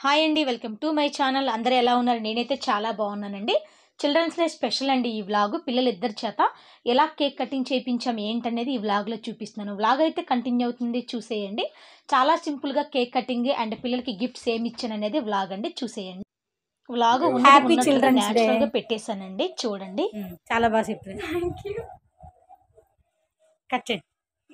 Hi అండి welcome to my channel అందరూ ఎలా ఉన్నారు నేనైతే చాలా బాగున్నానండి చిల్డ్రన్స్ డే స్పెషల్ అండి ఈ వ్లాగ్ పిల్లలు ఇద్దరి చేత ఎలా కేక్ కటింగ్ చేయించాం ఏంటనేది ఈ వ్లాగ్లో చూపిస్తున్నాను వ్లాగ్ అయితే కంటిన్యూ అవుతుంది చూసేయండి చాలా సింపుల్గా కేక్ కటింగ్ అండ్ పిల్లలకి గిఫ్ట్స్ ఏమి ఇచ్చాను అనేది వ్లాగ్ అండి చూసేయండి వ్లాగ్ Happy Children's Day. గా పెట్టేశానండి చూడండి చాలా బాగా చెప్పింది కట్ చేయండి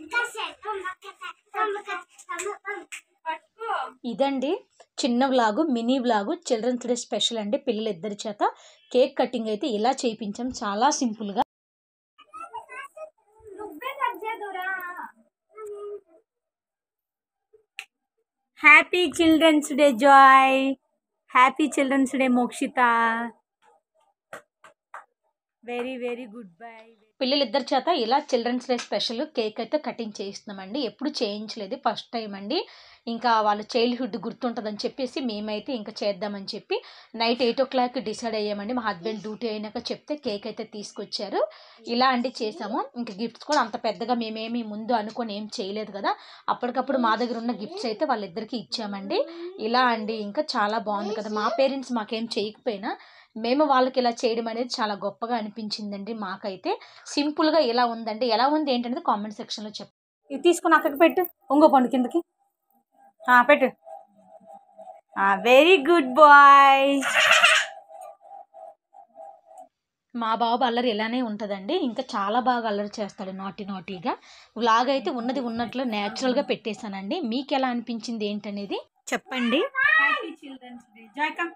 ఇదండి చిన్న vlog mini vlog children's day special అండి పిల్లలు ఇద్దరి చేత కేక్ కటింగ్ అయితే ఇలా చేయించాం చాలా సింపుల్గా happy children's day Joy happy children's day Mokshitha very very good bye పిల్లలిద్దరి చేత ఇలా చిల్డ్రన్స్ డే స్పెషల్ కేక్ అయితే కటింగ్ చేయిస్తున్నామండి ఎప్పుడు చేయించలేదు ఫస్ట్ టైం అండి ఇంకా వాళ్ళ చైల్డ్హుడ్ గుర్తుంటుందని చెప్పేసి మేమైతే ఇంకా చేద్దామని చెప్పి night eight o'clock decide అయ్యామండి మా హస్బెండ్ డ్యూటీ అయినాక చెప్తే కేక్ అయితే తీసుకొచ్చారు ఇలా అంటే చేసాము ఇంకా గిఫ్ట్స్ కూడా అంత పెద్దగా మేమేమి ముందు అనుకొని ఏం చేయలేదు కదా అప్పటికప్పుడు మా దగ్గర ఉన్న గిఫ్ట్స్ అయితే వాళ్ళిద్దరికి ఇచ్చామండి ఇలా అండి ఇంకా చాలా బాగుంది కదా మా పేరెంట్స్ మాకేం చేయకపోయినా మేము వాళ్ళకి ఇలా చేయడం అనేది చాలా గొప్పగా అనిపించిందండి మాకైతే సింపుల్గా ఎలా ఉందండి ఎలా ఉంది ఏంటనేది కామెంట్ సెక్షన్లో చెప్పండి ఇది తీసుకుని అక్కడికి పెట్టు ఉంగో పండు కిందకి ఆ, పెట్టు వెరీ గుడ్ బాయ్ మా బాబు అల్లరి ఇలానే ఉంటుందండి ఇంకా చాలా బాగా అల్లరి చేస్తాడు నాటి నాటీగా వ్లాగ్ అయితే ఉన్నది ఉన్నట్లు న్యాచురల్గా పెట్టేశానండి మీకు ఎలా అనిపించింది ఏంటనేది చెప్పండి happy children's day Joy come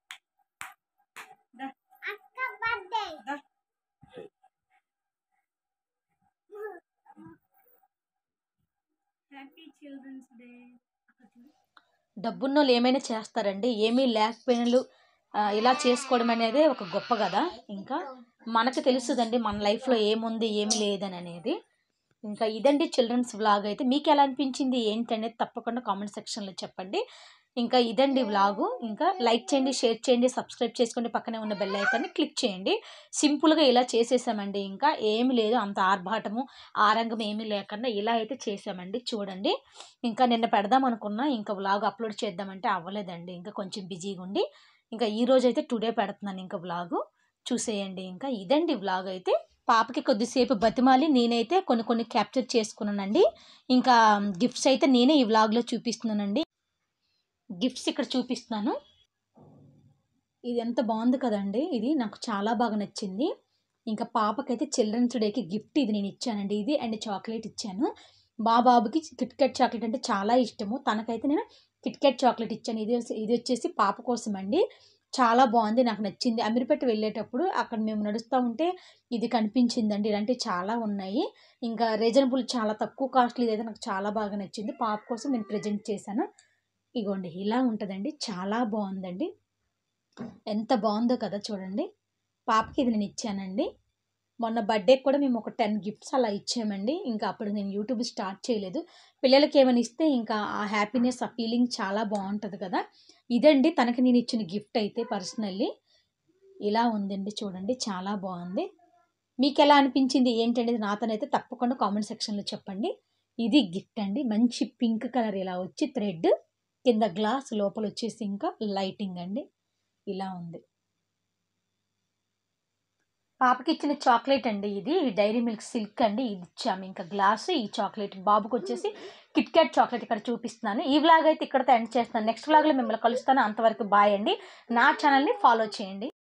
happy children's day డబ్బున్నోళ్ళు ఏమైనా చేస్తారండి ఏమీ లేకపోయినలు ఆ, ఇలా చేసుకోవడం అనేది ఒక గొప్ప కదా ఇంకా మనకు తెలుసుదండి మన లైఫ్లో ఏముంది ఏమి లేదని అనేది ఇంకా ఇదండి చిల్డ్రన్స్ వ్లాగ్ అయితే మీకు ఎలా అనిపించింది ఏంటనేది తప్పకుండా కామెంట్ సెక్షన్లో చెప్పండి ఇంకా ఇదండి వ్లాగు ఇంకా లైక్ చేయండి షేర్ చేయండి సబ్స్క్రైబ్ చేసుకోండి పక్కనే ఉన్న బెల్ ఐకాన్ని క్లిక్ చేయండి సింపుల్గా ఇలా చేసేసామండి ఇంకా ఏమి లేదు అంత ఆర్భాటము ఆరంగం ఏమీ లేకుండా ఇలా అయితే చేసామండి చూడండి ఇంకా నిన్న పెడదాం అనుకున్నా ఇంకా వ్లాగ్ అప్లోడ్ చేద్దామంటే అవ్వలేదండి ఇంకా కొంచెం బిజీగా ఉండి ఇంకా ఈ రోజు అయితే టుడే పెడుతున్నాను ఇంకా వ్లాగు చూసేయండి ఇంకా ఇదండి వ్లాగ్ అయితే పాపకి కొద్దిసేపు బతిమాలి నేనైతే కొన్ని కొన్ని క్యాప్చర్ చేసుకున్నానండి ఇంకా గిఫ్ట్స్ అయితే నేనే ఈ వ్లాగ్లో చూపిస్తున్నానండి గిఫ్ట్స్ ఇక్కడ చూపిస్తున్నాను ఇది ఎంత బాగుంది కదండి ఇది నాకు చాలా బాగా నచ్చింది ఇంకా పాపకైతే చిల్డ్రన్స్ డేకి గిఫ్ట్ ఇది నేను ఇచ్చానండి ఇది అండ్ చాక్లెట్ ఇచ్చాను మా బాబుకి కిట్ క్యాట్ చాక్లెట్ అంటే చాలా ఇష్టము తనకైతే నేను కిట్ క్యాట్ చాక్లెట్ ఇచ్చాను ఇది వచ్చి- ఇది వచ్చేసి పాప కోసం అండి చాలా బాగుంది నాకు నచ్చింది అమీర్పేట వెళ్ళేటప్పుడు అక్కడ మేము నడుస్తూ ఉంటే ఇది కనిపించిందండి ఇలాంటివి చాలా ఉన్నాయి ఇంకా రీజనబుల్ చాలా తక్కువ కాస్ట్లీ ఇదైతే నాకు చాలా బాగా నచ్చింది పాప కోసం నేను ప్రజెంట్ చేశాను ఇగోండి ఇలా ఉంటుందండి చాలా బాగుందండి ఎంత బాగుందో కదా చూడండి పాపకి ఇది నేను ఇచ్చానండి మొన్న బర్త్డేకి కూడా మేము ఒక టెన్ గిఫ్ట్స్ అలా ఇచ్చామండి ఇంకా అప్పుడు నేను యూట్యూబ్ స్టార్ట్ చేయలేదు పిల్లలకి ఏమైనా ఇస్తే ఇంకా ఆ హ్యాపీనెస్ ఆ ఫీలింగ్ చాలా బాగుంటుంది కదా ఇదండి తనకి నేను ఇచ్చిన గిఫ్ట్ అయితే పర్సనల్లీ ఇలా ఉందండి చూడండి చాలా బాగుంది మీకు ఎలా అనిపించింది ఏంటనేది నాతోనైతే తప్పకుండా కామెంట్ సెక్షన్లో చెప్పండి ఇది గిఫ్ట్ అండి మంచి పింక్ కలర్ ఇలా వచ్చి థ్రెడ్ కింద గ్లాస్ లోపల వచ్చేసి ఇంకా లైటింగ్ అండి ఇలా ఉంది పాపకి ఇచ్చిన చాక్లెట్ అండి ఇది డైరీ మిల్క్ సిల్క్ అండి ఇది ఇచ్చాము ఇంకా గ్లాస్ ఈ చాక్లెట్ బాబుకి వచ్చేసి కిట్ క్యాట్ చాక్లెట్ ఇక్కడ చూపిస్తున్నాను ఈ వ్లాగ్ అయితే ఇక్కడతో ఎండ్ చేస్తాను నెక్స్ట్ వ్లాగ్లో మిమ్మల్ని కలుస్తాను అంతవరకు బాయ్ అండి నా ఛానల్ని ఫాలో చేయండి